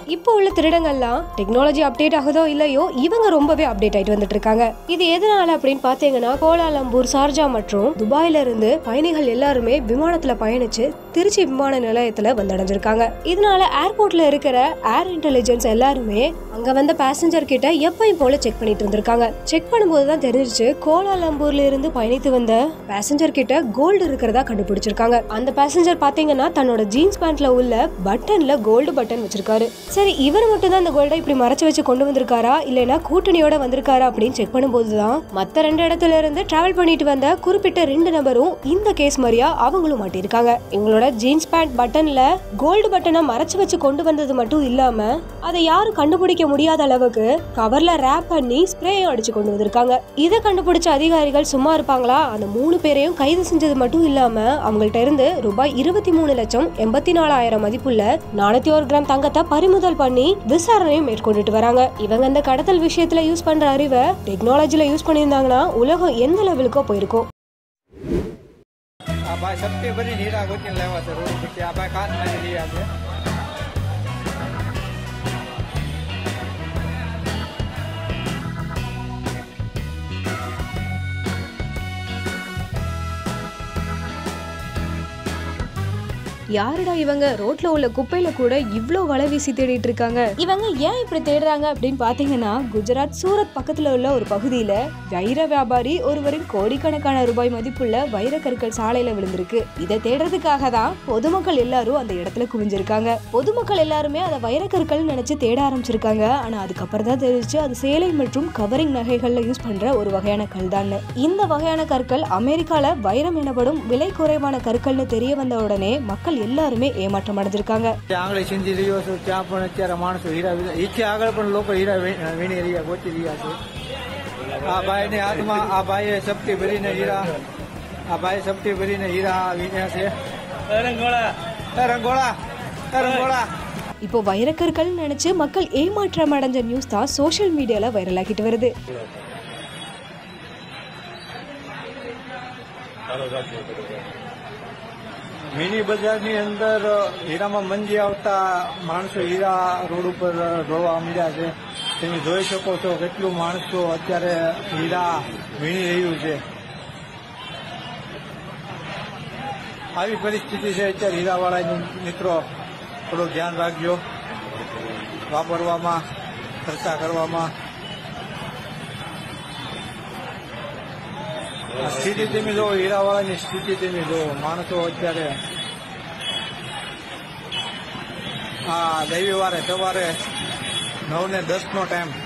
இப்போ உள்ள திருடங்கள்லாம் technology update ஆகுதோ இல்லையோ இவங்க ரொம்பவே அப்டேட் ஆயிட்டு வந்துட்டு இருக்காங்க இது எதனால அப்படின்னு பாத்தீங்கன்னா கோலாலம்பூர் சார்ஜா மற்றும் துபாயில இருந்து பயணிகள் எல்லாருமே விமானத்துல பயணிச்சு திருச்சி விமான நிலையத்துல வந்தடைஞ்சிருக்காங்க இதனால ஏர்போர்ட்ல இருக்கிற ஏர் இன்டெலிஜென்ஸ் எல்லாருமே அங்க வந்த பேசஞ்சர் கிட்ட எப்பயும் போல செக் பண்ணிட்டு இருந்திருக்காங்க செக் பண்ணும்போது தான் தெரிஞ்சிச்சு கோலாலம்பூர்ல இருந்து பயணித்து வந்த பேசஞ்சர் கிட்ட கோல்டு இருக்கிறதா கண்டுபிடிச்சிருக்காங்க அந்த பேசஞ்சர் பாத்தீங்கன்னா தன்னோட ஜீன்ஸ் பேண்ட்ல உள்ள பட்டன்ல கோல்டு பட்டன் வச்சிருக்காரு சரி இவர் மட்டும் தான் அந்த கோல்டை இப்படி மறைச்சு வச்சு கொண்டு வந்திருக்காரா இல்லைன்னா கூட்டணியோட வந்திருக்காரா அப்படின்னு செக் பண்ணும்போது தான் மத்த ரெண்டு இடத்துல இருந்து டிராவல் பண்ணிட்டு வந்த குறிப்பிட்ட ரெண்டு நபரும் இந்த கேஸ் மாதிரியா அவங்களும் மாட்டிருக்காங்க எங்களோட ஜீன்ஸ் பேண்ட் பட்டன்ல கோல்டு பட்டனை மறைச்சு வச்சு கொண்டு வந்தது மட்டும் இல்லாம அதை யாரும் கண்டுபிடிக்க முடியாத அளவுக்கு கவர்ல ரேப் பண்ணி ஸ்ப்ரேயும் அடிச்சு கொண்டு வந்திருக்காங்க இதை கண்டுபிடிச்ச அதிகாரிகள் சும்மா இருப்பாங்களா அந்த மூணு பேரையும் கைது செஞ்சது மட்டும் இல்லாம அவங்கள்ட்ட இருந்து ரூபாய் இருபத்தி மூணு லட்சம் எண்பத்தி நாலாயிரம் மதிப்புள்ள நானூத்தி ஒரு கிராம் தங்கத்தை பறிமுதல் பண்ணி விசாரணையும் மேற்கொண்டுட்டு வராங்க இவங்க இந்த கடத்தல் விஷயத்துல யூஸ் பண்ற அறிவை டெக்னாலஜில யூஸ் பண்ணியிருந்தாங்கன்னா உலகம் எந்த லெவலுக்கோ போயிருக்கும் આ ભાઈ સબથી બધી નીરા ગોતીને લાવ્યા છે રોડ પરથી આ ભાઈ કાન મારી રહ્યા છે யாருடா இவங்க ரோட்ல உள்ள குப்பையில கூட இவ்ளோ வலை வீசி தேடிட்டு இருக்காங்க இவங்க ஏன் இப்படி தேடுறாங்க அப்படின்னு பாத்தீங்கன்னா குஜராத் சூரத் பக்கத்துல உள்ள ஒரு பகுதியில வைர வியாபாரி ஒருவரின் கோடிக்கணக்கான ரூபாய் மதிப்புள்ள வைரக்கற்கள் சாலையில விழுந்திருக்கு இதை தேடுறதுக்காக தான் பொதுமக்கள் எல்லாரும் அந்த இடத்துல குவிஞ்சிருக்காங்க பொதுமக்கள் எல்லாருமே அதை வைரக்கற்கள் நினைச்சு தேட ஆரம்பிச்சிருக்காங்க ஆனா அதுக்கப்புறம் தான் தெரிஞ்சுச்சு அது சேலை மற்றும் கவரிங் நகைகள்ல யூஸ் பண்ற ஒரு வகையான கல் தான் இந்த வகையான கற்கள் அமெரிக்கால வைரம் எனப்படும் விலை குறைவான கற்கள்னு தெரிய வந்த உடனே மக்கள் எல்லாருமே ஏமாற்றம் அடைஞ்சிருக்காங்க ત્યાં આંગળી સિંધી રહ્યો છું ત્યાં પણ અત્યારે માણસો હીરા વીણા- ઈથી આગળ પણ લોકો હીરા વી- વીણી રહ્યા ગોતી રહ્યા છે આ ભાઈની હાથમાં આ ભાઈએ સપટી ભરીને હીરા આ ભાઈ સપટી ભરીને હીરા વીણ્યા છે એ રંગોળા એ રંગોળા એ રંગોળા இப்போ வைரக்கற்கள் நினைச்சு மக்கள் ஏமாற்றம் அடைஞ்ச நியூஸ் தான் சோஷியல் மீடியால வைரல் ஆகிட்டு வருது મિની બજારની અંદર હીરામાં મંદી આવતા માણસો હીરા રોડ ઉપર રોવા માંડ્યા છે તમે જોઈ શકો છો કેટલું માણસો અત્યારે હીરા વીણી રહ્યું છે આવી પરિસ્થિતિ છે અત્યારે હીરાવાળાની મિત્રો થોડું ધ્યાન રાખજો વાપરવામાં ખર્ચા કરવામાં આ સ્થિતિ તમે જો હીરાવાળાની સ્થિતિ તમે જો માણસો અત્યારે આ રવિવારે સવારે નવ ને દસ નો ટાઈમ